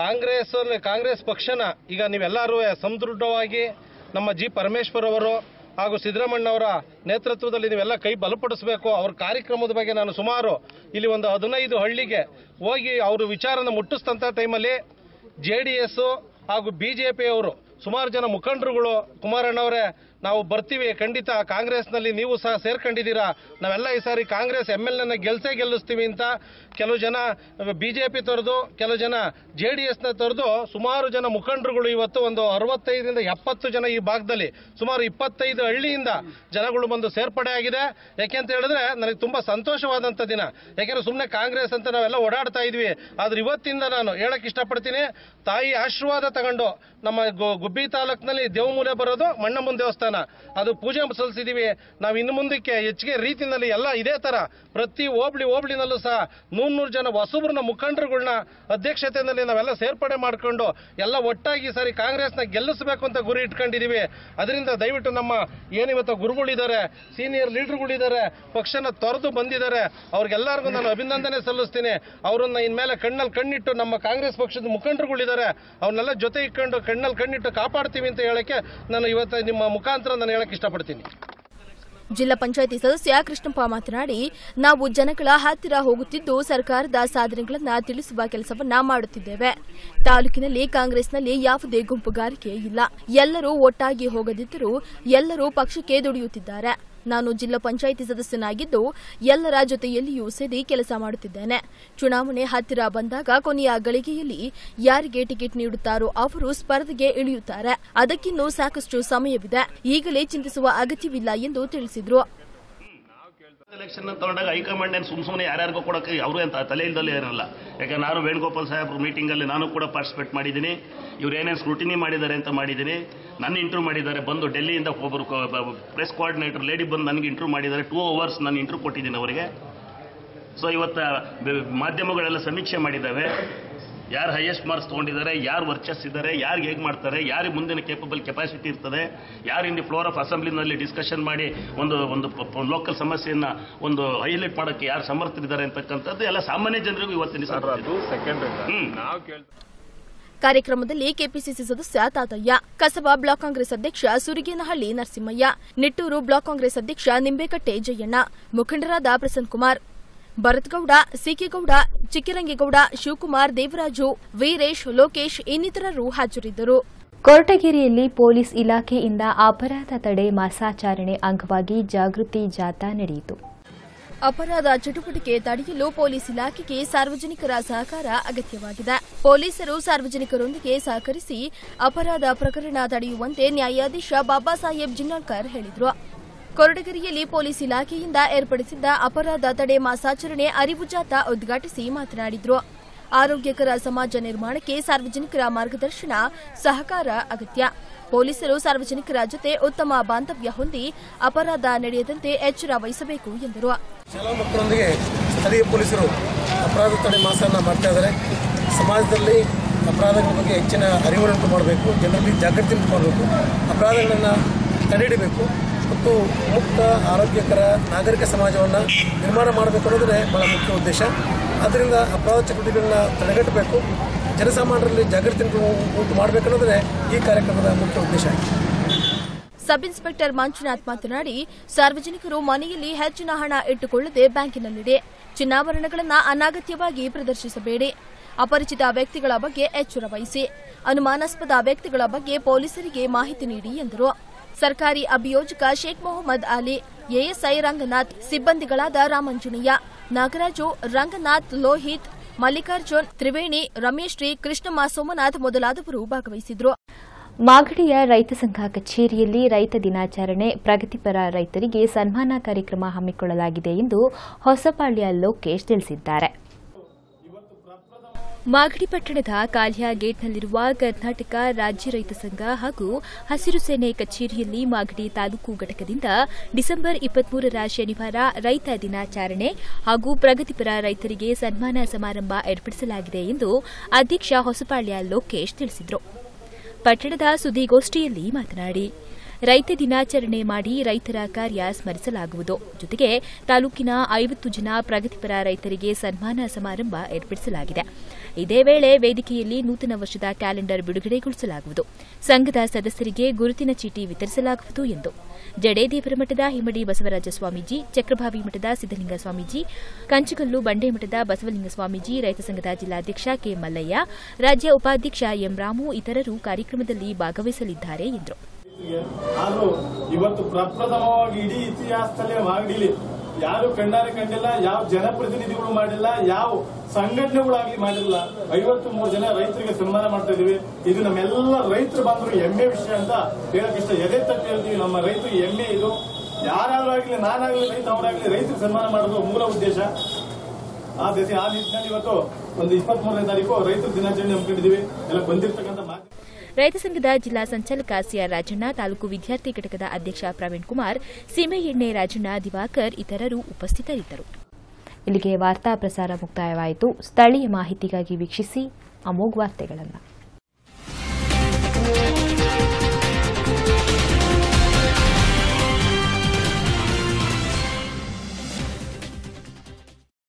ಕಾಂಗ್ರೆಸ್ ಕಾಂಗ್ರೆಸ್ ಪಕ್ಷನ ಈಗ ನೀವೆಲ್ಲರೂ ಸಮೃದ್ಧವಾಗಿ ನಮ್ಮ ಜಿ ಪರಮೇಶ್ವರ್ ಅವರು ಹಾಗೂ ಸಿದ್ದರಾಮಣ್ಣವರ ನೇತೃತ್ವದಲ್ಲಿ ನೀವೆಲ್ಲ ಕೈ ಬಲಪಡಿಸಬೇಕು ಅವ್ರ ಕಾರ್ಯಕ್ರಮದ ಬಗ್ಗೆ ನಾನು ಸುಮಾರು ಇಲ್ಲಿ ಒಂದು ಹದಿನೈದು ಹಳ್ಳಿಗೆ ಹೋಗಿ ಅವರು ವಿಚಾರನ ಮುಟ್ಟಿಸ್ತಂಥ ಟೈಮಲ್ಲಿ ಜೆ ಡಿ ಎಸ್ ಹಾಗೂ ಬಿ ಜೆ ಪಿಯವರು ಸುಮಾರು ಜನ ಮುಖಂಡರುಗಳು ಕುಮಾರಣ್ಣವರೇ ನಾವು ಬರ್ತೀವಿ ಖಂಡಿತ ಕಾಂಗ್ರೆಸ್ನಲ್ಲಿ ನೀವು ಸಹ ಸೇರ್ಕೊಂಡಿದ್ದೀರಾ ನಾವೆಲ್ಲ ಈ ಸಾರಿ ಕಾಂಗ್ರೆಸ್ ಎಮ್ ಎಲ್ ಎನ ಗೆಲ್ಸೇ ಗೆಲ್ಲಿಸ್ತೀವಿ ಅಂತ ಕೆಲವು ಜನ ಬಿ ಜೆ ಪಿ ತೊರೆದು ಕೆಲವು ಜನ ಜೆ ಡಿ ಎಸ್ನ ತೊರೆದು ಸುಮಾರು ಜನ ಮುಖಂಡರುಗಳು ಇವತ್ತು ಒಂದು ಅರವತ್ತೈದರಿಂದ ಎಪ್ಪತ್ತು ಜನ ಈ ಭಾಗದಲ್ಲಿ ಸುಮಾರು ಇಪ್ಪತ್ತೈದು ಹಳ್ಳಿಯಿಂದ ಜನಗಳು ಬಂದು ಸೇರ್ಪಡೆ ಆಗಿದೆ ಯಾಕೆಂತ ಹೇಳಿದ್ರೆ ನನಗೆ ತುಂಬ ಸಂತೋಷವಾದಂಥ ದಿನ ಯಾಕೆಂದ್ರೆ ಸುಮ್ಮನೆ ಕಾಂಗ್ರೆಸ್ ಅಂತ ನಾವೆಲ್ಲ ಓಡಾಡ್ತಾ ಇದ್ವಿ ಆದ್ರೆ ಇವತ್ತಿಂದ ನಾನು ಹೇಳಕ್ ಇಷ್ಟಪಡ್ತೀನಿ ತಾಯಿ ಆಶೀರ್ವಾದ ತಗೊಂಡು ನಮ್ಮ ಗು- ಗುಬ್ಬಿ ತಾಲೂಕಿನಲ್ಲಿ ದೇವಮೂಲೆ ಬರೋದು ಮಣ್ಣಮ್ಮನ ದೇವಸ್ಥಾನ ಅದು ಪೂಜೆ ಸಲ್ಲಿಸಿದೀವಿ ನಾವು ಇನ್ನು ಮುಂದಕ್ಕೆ ಹೆಚ್ಚಿಗೆ ರೀತಿಯಲ್ಲಿ ಎಲ್ಲ ಇದೇ ತರ ಪ್ರತಿ ಹೋಬಳಿ ಹೋಬಳಿನಲ್ಲೂ ಸಹ ನೂರ್ ನೂರು ಜನ ಹೊಸಬ್ರನ್ನ ಮುಖಂಡರುಗಳನ್ನ ಅಧ್ಯಕ್ಷತೆಯಲ್ಲಿ ನಾವೆಲ್ಲ ಸೇರ್ಪಡೆ ಮಾಡ್ಕೊಂಡು ಎಲ್ಲ ಒಟ್ಟಾಗಿ ಈ ಸಾರಿ ಕಾಂಗ್ರೆಸ್ನ ಗೆಲ್ಲಿಸಬೇಕು ಅಂತ ಗುರಿ ಇಟ್ಕೊಂಡಿದೀವಿ ಅದರಿಂದ ದಯವಿಟ್ಟು ನಮ್ಮ ಏನಿವತ್ತು ಗುರುಗಳಿದ್ದಾರೆ ಸೀನಿಯರ್ ಲೀಡರ್ಗಳಿದ್ದಾರೆ ಪಕ್ಷನ ತೊರೆದು ಬಂದಿದ್ದಾರೆ ಅವ್ರಿಗೆಲ್ಲರಿಗೂ ನಾನು ಅಭಿನಂದನೆ ಸಲ್ಲಿಸ್ತೀನಿ ಅವರನ್ನ ಇನ್ಮೇಲೆ ಕಣ್ಣಲ್ಲಿ ಕಣ್ಣಿಟ್ಟು ನಮ್ಮ ಕಾಂಗ್ರೆಸ್ ಪಕ್ಷದ ಮುಖಂಡರುಗಳಿದ್ದಾರೆ ಅವ್ರನ್ನೆಲ್ಲ ಜೊತೆ ಇಟ್ಕೊಂಡು ಕಣ್ಣಲ್ಲಿ ಕಣ್ಣಿಟ್ಟು ಕಾಪಾಡ್ತೀವಿ ಅಂತ ಹೇಳಕ್ಕೆ ನಾನು ಇವತ್ತು ನಿಮ್ಮ ಮುಖಾಂತರ ನಾನು ಹೇಳಕ್ ಇಷ್ಟಪಡ್ತೀನಿ ಜಿಲ್ಲಾ ಪಂಚಾಯಿತಿ ಸದಸ್ಯ ಕೃಷ್ಣಪ್ಪ ಮಾತನಾಡಿ ನಾವು ಜನಗಳ ಹತ್ತಿರ ಹೋಗುತ್ತಿದ್ದು ಸರ್ಕಾರದ ಸಾಧನೆಗಳನ್ನ ತಿಳಿಸುವ ಕೆಲಸವನ್ನ ಮಾಡುತ್ತಿದ್ದೇವೆ ತಾಲೂಕಿನಲ್ಲಿ ಕಾಂಗ್ರೆಸ್ನಲ್ಲಿ ಯಾವುದೇ ಗುಂಪುಗಾರಿಕೆ ಇಲ್ಲ ಎಲ್ಲರೂ ಒಟ್ಟಾಗಿ ಹೋಗದಿದ್ದರೂ ಎಲ್ಲರೂ ಪಕ್ಷಕ್ಕೆ ದುಡಿಯುತ್ತಿದ್ದಾರೆ ನಾನು ಜಿಲ್ಲಾ ಪಂಚಾಯಿತಿ ಸದಸ್ಯನಾಗಿದ್ದು ಎಲ್ಲರ ಜೊತೆಯಲ್ಲಿಯೂ ಸೇರಿ ಕೆಲಸ ಮಾಡುತ್ತಿದ್ದೇನೆ ಚುನಾವಣೆ ಹತ್ತಿರ ಬಂದಾಗ ಕೊನೆಯ ಗಳಿಗೆಯಲ್ಲಿ ಯಾರಿಗೆ ಟಿಕೆಟ್ ನೀಡುತ್ತಾರೋ ಅವರು ಸ್ಪರ್ಧೆಗೆ ಇಳಿಯುತ್ತಾರೆ ಅದಕ್ಕಿನ್ನೂ ಸಾಕಷ್ಟು ಸಮಯವಿದೆ ಈಗಲೇ ಚಿಂತಿಸುವ ಅಗತ್ಯವಿಲ್ಲ ಎಂದು ತಿಳಿಸಿದರು ಎಲೆಕ್ಷನ್ ತಗೊಂಡಾಗ ಹೈಕಮಾಂಡ್ ಏನು ಸುಮ್ ಸುಮ್ಮನೆ ಯಾರ್ಯಾರಿಗೂ ಕೊಡೋಕೆ ಅವರು ಅಂತ ತಲೆ ಇಲ್ದಲ್ಲೇ ಇರಲ್ಲ ಯಾಕಂದ್ರೆ ನಾನು ವೇಣುಗೋಪಾಲ್ ಸಾಹೇಬ್ರ ಮೀಟಿಂಗಲ್ಲಿ ನಾನು ಕೂಡ ಪಾರ್ಟಿಸಿಪೇಟ್ ಮಾಡಿದ್ದೀನಿ ಇವ್ರು ಏನೇನು ಸ್ಕ್ರೂಟಿನಿ ಮಾಡಿದ್ದಾರೆ ಅಂತ ಮಾಡಿದ್ದೀನಿ ನನ್ನ ಇಂಟರ್ವ್ಯೂ ಮಾಡಿದ್ದಾರೆ ಬಂದು ಡೆಲ್ಲಿಯಿಂದ ಒಬ್ಬರು ಪ್ರೆಸ್ ಕೋಆರ್ಡಿನೇಟರ್ ಲೇಡಿ ಬಂದು ನನಗೆ ಇಂಟರ್ವ್ಯೂ ಮಾಡಿದ್ದಾರೆ ಟೂ ಅವರ್ಸ್ ನಾನು ಇಂಟರ್ವ್ಯೂ ಕೊಟ್ಟಿದ್ದೀನಿ ಅವರಿಗೆ ಸೊ ಇವತ್ತು ಬೆ- ಮಾಧ್ಯಮಗಳೆಲ್ಲ ಸಮೀಕ್ಷೆ ಮಾಡಿದ್ದಾವೆ ಯಾರು ಹೈಯೆಸ್ಟ್ ಮಾರ್ಕ್ಸ್ ತೊಗೊಂಡಿದ್ದಾರೆ ಯಾರು ವರ್ಚಸ್ ಇದ್ದಾರೆ ಯಾರಿಗೆ ಹೇಗೆ ಮಾಡ್ತಾರೆ ಯಾರಿಗೆ ಮುಂದಿನ ಕೇಪಬಲ್ ಕೆಪಾಸಿಟಿ ಇರ್ತದೆ ಯಾರು ಇನ್ ದಿ ಫ್ಲೋರ್ ಆಫ್ ಅಸೆಂಬ್ಲಿನಲ್ಲಿ ಡಿಸ್ಕಷನ್ ಮಾಡಿ ಒಂದು ಒಂದು ಲೋಕಲ್ ಸಮಸ್ಯೆಯನ್ನ ಒಂದು ಹೈಲೈಟ್ ಮಾಡೋಕ್ಕೆ ಯಾರು ಸಮರ್ಥರಿದ್ದಾರೆ ಅಂತಕ್ಕಂಥದ್ದು ಎಲ್ಲ ಸಾಮಾನ್ಯ ಜನರಿಗೂ ಇವತ್ತಿನ ಹ್ಮ್ ಕಾರ್ಯಕ್ರಮದಲ್ಲಿ ಕೆಪಿಸಿಸಿ ಸದಸ್ಯ ತಾತಯ್ಯ ಕಸಬಾ ಬ್ಲಾಕ್ ಕಾಂಗ್ರೆಸ್ ಅಧ್ಯಕ್ಷ ಸುರಿಗೇನಹಳ್ಳಿ ನರಸಿಂಹಯ್ಯ ನಿಟ್ಟೂರು ಬ್ಲಾಕ್ ಕಾಂಗ್ರೆಸ್ ಅಧ್ಯಕ್ಷ ನಿಂಬೇಕಟ್ಟೆ ಜಯಣ್ಣ ಮುಖಂಡರಾದ ಪ್ರಸನ್ ಕುಮಾರ್ ಭರತ್ಗೌಡ ಸಿಕೆಗೌಡ ಚಿಕ್ಕರಂಗೇಗೌಡ ಶಿವಕುಮಾರ್ ದೇವರಾಜು ವೀರೇಶ್ ಲೋಕೇಶ್ ಇನ್ನಿತರರು ಹಾಜರಿದ್ದರು ಕೊರಟಗೆರೆಯಲ್ಲಿ ಪೊಲೀಸ್ ಇಲಾಖೆಯಿಂದ ಅಪರಾಧ ತಡೆ ಮಾಸಾಚರಣೆ ಅಂಗವಾಗಿ ಜಾಗೃತಿ ಜಾಥಾ ನಡೆಯಿತು ಅಪರಾಧ ಚಟುವಟಿಕೆ ತಡೆಯಲು ಪೊಲೀಸ್ ಇಲಾಖೆಗೆ ಸಾರ್ವಜನಿಕರ ಸಹಕಾರ ಅಗತ್ಯವಾಗಿದೆ ಪೊಲೀಸರು ಸಾರ್ವಜನಿಕರೊಂದಿಗೆ ಸಹಕರಿಸಿ ಅಪರಾಧ ಪ್ರಕರಣ ತಡೆಯುವಂತೆ ನ್ಯಾಯಾಧೀಶ ಬಾಬಾ ಸಾಹೇಬ್ ಜಿನ್ನಾಳ್ಕರ್ ಹೇಳಿದರು ಕೊರಟಗೆರೆಯಲ್ಲಿ ಪೊಲೀಸ್ ಇಲಾಖೆಯಿಂದ ಏರ್ಪಡಿಸಿದ್ದ ಅಪರಾಧ ತಡೆ ಮಾಸಾಚರಣೆ ಅರಿವು ಜಾಥಾ ಉದ್ಘಾಟಿಸಿ ಮಾತನಾಡಿದರು ಆರೋಗ್ಯಕರ ಸಮಾಜ ನಿರ್ಮಾಣಕ್ಕೆ ಸಾರ್ವಜನಿಕರ ಮಾರ್ಗದರ್ಶನ ಸಹಕಾರ ಅಗತ್ಯ ಪೊಲೀಸರು ಸಾರ್ವಜನಿಕರ ಜೊತೆ ಉತ್ತಮ ಬಾಂಧವ್ಯ ಹೊಂದಿ ಅಪರಾಧ ನಡೆಯದಂತೆ ಎಚ್ಚರ ವಹಿಸಬೇಕು ಎಂದರು ಶಾಲಾ ಮಕ್ಕಳೊಂದಿಗೆ ಸ್ಥಳೀಯ ಪೊಲೀಸರು ಅಪರಾಧ ತಡೆ ಮಾಸವನ್ನು ಮಾಡ್ತಾ ಇದ್ದಾರೆ ಸಮಾಜದಲ್ಲಿ ಅಪರಾಧಗಳ ಬಗ್ಗೆ ಹೆಚ್ಚಿನ ಅರಿವುಂಟು ಮಾಡಬೇಕು ಜನರಲ್ಲಿ ಜಾಗೃತಿ ಉಂಟು ಮಾಡಬೇಕು ಅಪರಾಧಗಳನ್ನು ತಡೆಹಿಡಬೇಕು ಮತ್ತು ಮುಕ್ತ ಆರೋಗ್ಯಕರ ನಾಗರಿಕ ಸಮಾಜವನ್ನು ನಿರ್ಮಾಣ ಮಾಡಬೇಕು ಅನ್ನೋದೇ ಬಹಳ ಮುಖ್ಯ ಉದ್ದೇಶ ಆದ್ದರಿಂದ ಅಪರಾಧ ಚಟುವಟಿಕೆಗಳನ್ನ ತಡೆಗಟ್ಟಬೇಕು ಜನಸಾಮಾನ್ಯರಲ್ಲಿ ಜಾಗೃತಿ ಉಂಟು ಉಂಟು ಮಾಡಬೇಕನ್ನೋದೇ ಈ ಕಾರ್ಯಕ್ರಮದ ಮುಖ್ಯ ಉದ್ದೇಶ ಆಗಿದೆ ಸಬ್ ಇನ್ಸ್ಪೆಕ್ಟರ್ ಮಂಜುನಾಥ್ ಮಾತನಾಡಿ ಸಾರ್ವಜನಿಕರು ಮನೆಯಲ್ಲಿ ಹೆಚ್ಚಿನ ಹಣ ಇಟ್ಟುಕೊಳ್ಳದೆ ಬ್ಯಾಂಕಿನಲ್ಲಿದೆ ಚಿನ್ನಾಭರಣಗಳನ್ನು ಅನಗತ್ಯವಾಗಿ ಪ್ರದರ್ಶಿಸಬೇಡಿ ಅಪರಿಚಿತ ವ್ಯಕ್ತಿಗಳ ಬಗ್ಗೆ ಎಚ್ಚರ ವಹಿಸಿ ಅನುಮಾನಾಸ್ಪದ ವ್ಯಕ್ತಿಗಳ ಬಗ್ಗೆ ಪೊಲೀಸರಿಗೆ ಮಾಹಿತಿ ನೀಡಿ ಎಂದರು ಸರ್ಕಾರಿ ಅಭಿಯೋಜಕ ಶೇಖ್ ಮೊಹಮ್ಮದ್ ಅಲಿ ಎಎಸ್ಐ ರಂಗನಾಥ್ ಸಿಬ್ಬಂದಿಗಳಾದ ರಾಮಂಜುನಿಯ ನಾಗರಾಜು ರಂಗನಾಥ್ ಲೋಹಿತ್ ಮಲ್ಲಿಕಾರ್ಜುನ್ ತ್ರಿವೇಣಿ ರಮೇಶ್ ಶ್ರೀ ಕೃಷ್ಣಮ್ಮ ಸೋಮನಾಥ್ ಮೊದಲಾದವರು ಭಾಗವಹಿಸಿದ್ರು ಮಾಗಡಿಯ ರೈತ ಸಂಘ ಕಚೇರಿಯಲ್ಲಿ ರೈತ ದಿನಾಚರಣೆ ಪ್ರಗತಿಪರ ರೈತರಿಗೆ ಸನ್ಮಾನ ಕಾರ್ಯಕ್ರಮ ಹಮ್ಮಿಕೊಳ್ಳಲಾಗಿದೆ ಎಂದು ಹೊಸಪಾಳ್ಯ ಲೋಕೇಶ್ ತಿಳಿಸಿದ್ದಾರೆ ಮಾಗಡಿ ಪಟ್ಟಣದ ಕಾಲ್ಯ ಗೇಟ್ನಲ್ಲಿರುವ ಕರ್ನಾಟಕ ರಾಜ್ಯ ರೈತ ಸಂಘ ಹಾಗೂ ಹಸಿರು ಸೇನೆ ಕಚೇರಿಯಲ್ಲಿ ಮಾಗಡಿ ತಾಲೂಕು ಘಟಕದಿಂದ ಡಿಸೆಂಬರ್ ಇಪ್ಪತ್ಮೂರರ ಶನಿವಾರ ರೈತ ದಿನಾಚರಣೆ ಹಾಗೂ ಪ್ರಗತಿಪರ ರೈತರಿಗೆ ಸನ್ಮಾನ ಸಮಾರಂಭ ಏರ್ಪಡಿಸಲಾಗಿದೆ ಎಂದು ಅಧ್ಯಕ್ಷ ಹೊಸಪಾಳ್ಯ ಲೋಕೇಶ್ ತಿಳಿಸಿದರು ಪಟ್ಟಣದ ಸುದ್ದಿಗೋಷ್ಠಿಯಲ್ಲಿ ಮಾತನಾಡಿ ರೈತ ದಿನಾಚರಣೆ ಮಾಡಿ ರೈತರ ಕಾರ್ಯ ಸ್ಮರಿಸಲಾಗುವುದು ಜೊತೆಗೆ ತಾಲೂಕಿನ ಐವತ್ತು ಜನ ಪ್ರಗತಿಪರ ರೈತರಿಗೆ ಸನ್ಮಾನ ಸಮಾರಂಭ ಏರ್ಪಡಿಸಲಾಗಿದೆ ಇದೇ ವೇಳೆ ವೇದಿಕೆಯಲ್ಲಿ ನೂತನ ವರ್ಷದ ಕ್ಯಾಲೆಂಡರ್ ಬಿಡುಗಡೆಗೊಳಿಸಲಾಗುವುದು ಸಂಘದ ಸದಸ್ಯರಿಗೆ ಗುರುತಿನ ಚೀಟಿ ವಿತರಿಸಲಾಗುವುದು ಎಂದು ಜಡೇದೇವರ ಮಠದ ಹಿಮಡಿ ಬಸವರಾಜ ಸ್ವಾಮೀಜಿ ಚಕ್ರಭಾವಿ ಮಠದ ಸಿದ್ದಲಿಂಗ ಸ್ವಾಮೀಜಿ ಕಂಚಿಕಲ್ಲು ಬಂಡೆ ಮಠದ ಬಸವಲಿಂಗ ಸ್ವಾಮೀಜಿ ರೈತ ಸಂಘದ ಜಿಲ್ಲಾಧ್ಯಕ್ಷ ಕೆ ಮಲ್ಲಯ್ಯ ರಾಜ್ಯ ಉಪಾಧ್ಯಕ್ಷ ಎಂ ರಾಮು ಇತರರು ಕಾರ್ಯಕ್ರಮದಲ್ಲಿ ಭಾಗವಹಿಸಲಿದ್ದಾರೆ ಎಂದರು ಆದ್ರೂ ಇವತ್ತು ಪ್ರಪ್ರಥಮವಾಗಿ ಇಡೀ ಇತಿಹಾಸದಲ್ಲೇ ಮಾಗಡಿಲಿ ಯಾರು ಕಣ್ಣಾರೆ ಕಂಡಿಲ್ಲ ಯಾವ ಜನಪ್ರತಿನಿಧಿಗಳು ಮಾಡಿಲ್ಲ ಯಾವ ಸಂಘಟನೆಗಳಾಗ್ಲಿ ಮಾಡಿಲ್ಲ ಐವತ್ತು ಮೂರು ಜನ ರೈತರಿಗೆ ಸನ್ಮಾನ ಮಾಡ್ತಾ ಇದೀವಿ ಇದು ನಮ್ಮೆಲ್ಲ ರೈತರು ಬಂದ್ರು ಹೆಮ್ಮೆ ವಿಷಯ ಅಂತ ಹೇಳಕ್ ಇಷ್ಟ ಎದೆ ತಟ್ಟು ಹೇಳ್ತೀವಿ ನಮ್ಮ ರೈತರಿಗೆ ಹೆಮ್ಮೆ ಇದು ಯಾರಾದ್ರೂ ಆಗ್ಲಿ ನಾನಾಗ್ಲಿ ರೈತ ಅವರಾಗ್ಲಿ ರೈತರಿಗೆ ಸನ್ಮಾನ ಮಾಡೋದು ಮೂಲ ಉದ್ದೇಶ ಆ ದೇಶ ಆ ನಿಟ್ಟಿನಲ್ಲಿ ಇವತ್ತು ಒಂದು ಇಪ್ಪತ್ತ್ ಮೂರನೇ ತಾರೀಕು ರೈತರ ದಿನಾಚರಣೆ ಹಮ್ಮಿಕೊಂಡಿದೀವಿ ಎಲ್ಲ ಬಂದಿರ್ತಕ್ಕಂಥ ಮಾಧ್ಯಮ ರೈತ ಸಂಘದ ಜಿಲ್ಲಾ ಸಂಚಾಲಕ ಸಿಆರ್ ರಾಜಣ್ಣ ತಾಲೂಕು ವಿದ್ಯಾರ್ಥಿ ಘಟಕದ ಅಧ್ಯಕ್ಷ ಪ್ರವೀಣ್ ಕುಮಾರ್ ಸೀಮೆ ಎಣ್ಣೆ ರಾಜಣ್ಣ ದಿವಾಕರ್ ಇತರರು ಉಪಸ್ಥಿತರಿದ್ದರು ಇಲ್ಲಿಗೆ ವಾರ್ತಾ ಪ್ರಸಾರ ಮುಕ್ತಾಯವಾಯಿತು ಸ್ಥಳೀಯ ಮಾಹಿತಿಗಾಗಿ ವೀಕ್ಷಿಸಿ ಅಮೋಘ್ ವಾರ್ತೆಗಳನ್ನು